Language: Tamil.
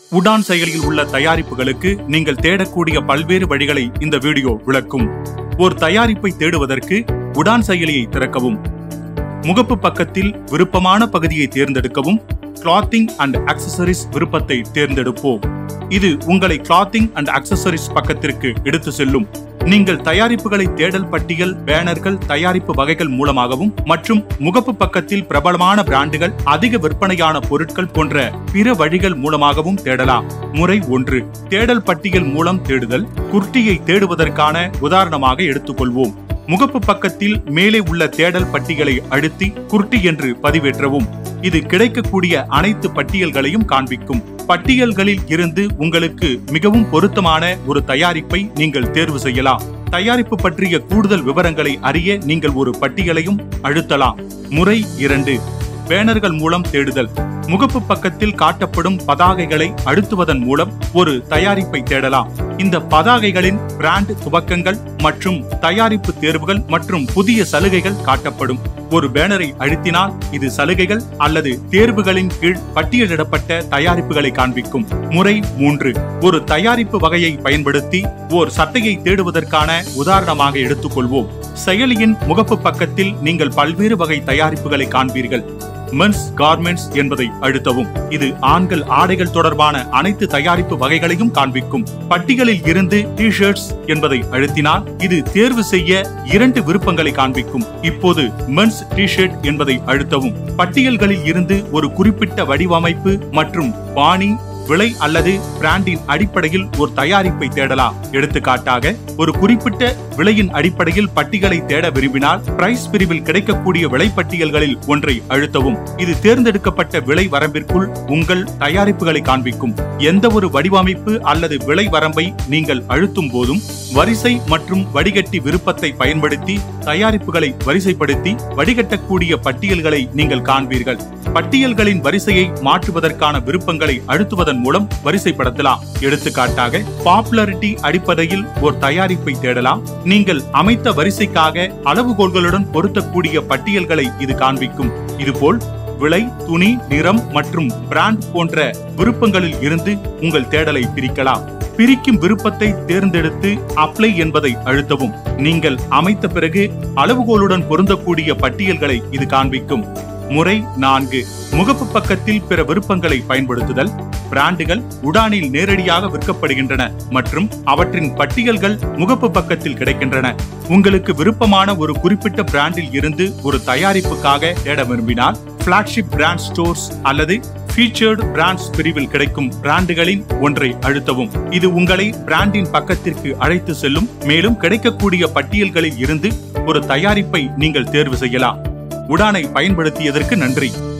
உடான் செயலியில் உள்ள தயாரிப்புகளுக்கு நீங்கள் தேடக்கூடிய பல்வேறு வழிகளை இந்த வீடியோ விளக்கும் ஒரு தயாரிப்பை தேடுவதற்கு உடான் செயலியை திறக்கவும் முகப்பு பக்கத்தில் விருப்பமான பகுதியை தேர்ந்தெடுக்கவும் கிளாத்திங் அண்ட் அக்சசரிஸ் விருப்பத்தை தேர்ந்தெடுப்போம் இது உங்களை கிளாத்திங் அண்ட் அக்சசரிஸ் பக்கத்திற்கு எடுத்து செல்லும் நீங்கள் தயாரிப்புகளை தேடல் பட்டியல் பேனர்கள் தயாரிப்பு வகைகள் மூலமாகவும் மற்றும் முகப்பு பக்கத்தில் பிரபலமான பிராண்டுகள் அதிக விற்பனையான பொருட்கள் போன்ற பிற வழிகள் மூலமாகவும் தேடலாம் முறை ஒன்று தேடல் பட்டியல் மூலம் தேடுதல் குர்த்தியை தேடுவதற்கான உதாரணமாக எடுத்துக்கொள்வோம் முகப்பு பக்கத்தில் மேலே உள்ள தேடல் பட்டியலை அழுத்தி குர்ட்டி என்று பதிவேற்றவும் இது கிடைக்கக்கூடிய அனைத்து பட்டியல்களையும் காண்பிக்கும் பட்டியல்களில் இருந்து உங்களுக்கு மிகவும் பொருத்தமான ஒரு தயாரிப்பை நீங்கள் தேர்வு செய்யலாம் தயாரிப்பு பற்றிய கூடுதல் விவரங்களை அறிய நீங்கள் ஒரு பட்டியலையும் அழுத்தலாம் முறை இரண்டு பேனர்கள் மூலம் தேடுதல் முகப்பு பக்கத்தில் காட்டப்படும் பதாகைகளை அழுத்துவதன் மூலம் ஒரு தயாரிப்பை தேடலாம் இந்த பதாகைகளின் பிராண்ட் துவக்கங்கள் மற்றும் தயாரிப்பு தேர்வுகள் மற்றும் புதிய சலுகைகள் காட்டப்படும் ஒரு பேனரை அழுத்தினால் இது சலுகைகள் அல்லது தேர்வுகளின் கீழ் பட்டியலிடப்பட்ட தயாரிப்புகளை காண்பிக்கும் முறை மூன்று ஒரு தயாரிப்பு வகையை பயன்படுத்தி ஓர் சட்டையை தேடுவதற்கான உதாரணமாக எடுத்துக்கொள்வோம் செயலியின் முகப்பு பக்கத்தில் நீங்கள் பல்வேறு வகை தயாரிப்புகளை காண்பீர்கள் மென்ஸ் கார்மெண்ட்ஸ் என்பதை அழுத்தவும் இது ஆண்கள் ஆடைகள் தொடர்பான அனைத்து தயாரிப்பு வகைகளையும் காண்பிக்கும் பட்டியலில் இருந்து டி ஷர்ட்ஸ் என்பதை அழுத்தினால் இது தேர்வு செய்ய இரண்டு விருப்பங்களை காண்பிக்கும் இப்போது மென்ஸ் டி ஷர்ட் என்பதை அழுத்தவும் பட்டியல்களில் இருந்து ஒரு குறிப்பிட்ட வடிவமைப்பு மற்றும் பாணி விலை அல்லது பிராண்டின் அடிப்படையில் ஒரு தயாரிப்பை தேடலாம் எடுத்துக்காட்டாக ஒரு குறிப்பிட்ட விலையின் அடிப்படையில் பட்டியலை தேட விரும்பினால் பிரைஸ் பிரிவில் கிடைக்கக்கூடிய விலை பட்டியல்களில் ஒன்றை அழுத்தவும் இது தேர்ந்தெடுக்கப்பட்ட விலை வரம்பிற்குள் உங்கள் தயாரிப்புகளை காண்பிக்கும் எந்த ஒரு வடிவமைப்பு அல்லது விலை வரம்பை நீங்கள் அழுத்தும் போதும் வரிசை மற்றும் வடிகட்டி விருப்பத்தை பயன்படுத்தி தயாரிப்புகளை வரிசைப்படுத்தி வடிகட்டக்கூடிய பட்டியல்களை நீங்கள் காண்பீர்கள் பட்டியல்களின் வரிசையை மாற்றுவதற்கான விருப்பங்களை அழுத்துவதன் மூலம் வரிசைப்படுத்தலாம் எடுத்துக்காட்டாக பாப்புலாரிட்டி அடிப்படையில் ஒரு தயாரிப்பை தேடலாம் நீங்கள் அமைத்த வரிசைக்காக அளவுகோல்களுடன் பொருத்தக்கூடிய பட்டியல்களை இது காண்பிக்கும் இதுபோல் விலை துணி நிறம் மற்றும் பிராண்ட் போன்ற விருப்பங்களில் இருந்து உங்கள் தேடலை பிரிக்கலாம் பிரிக்கும் விருப்பத்தை தேர்ந்தெடுத்து அப்ளை என்பதை அழுத்தவும் நீங்கள் அமைத்த பிறகு அளவுகோலுடன் பொருந்தக்கூடிய பட்டியல்களை இது காண்பிக்கும் முறை நான்கு முகப்பு பக்கத்தில் பிற விருப்பங்களை பயன்படுத்துதல் பிராண்டுகள் உடானில் நேரடியாக விற்கப்படுகின்றன மற்றும் அவற்றின் பட்டியல்கள் முகப்பு பக்கத்தில் கிடைக்கின்றன உங்களுக்கு விருப்பமான ஒரு குறிப்பிட்ட பிராண்டில் இருந்து ஒரு தயாரிப்புக்காக தேட விரும்பினால் பிளாக்ஷிப் பிராண்ட் ஸ்டோர்ஸ் அல்லது ஃபீச்சர்டு பிராண்ட்ஸ் பிரிவில் கிடைக்கும் பிராண்டுகளின் ஒன்றை அழுத்தவும் இது உங்களை பிராண்டின் பக்கத்திற்கு அழைத்து செல்லும் மேலும் கிடைக்கக்கூடிய பட்டியல்களில் இருந்து ஒரு தயாரிப்பை நீங்கள் தேர்வு செய்யலாம் உடானை பயன்படுத்தியதற்கு நன்றி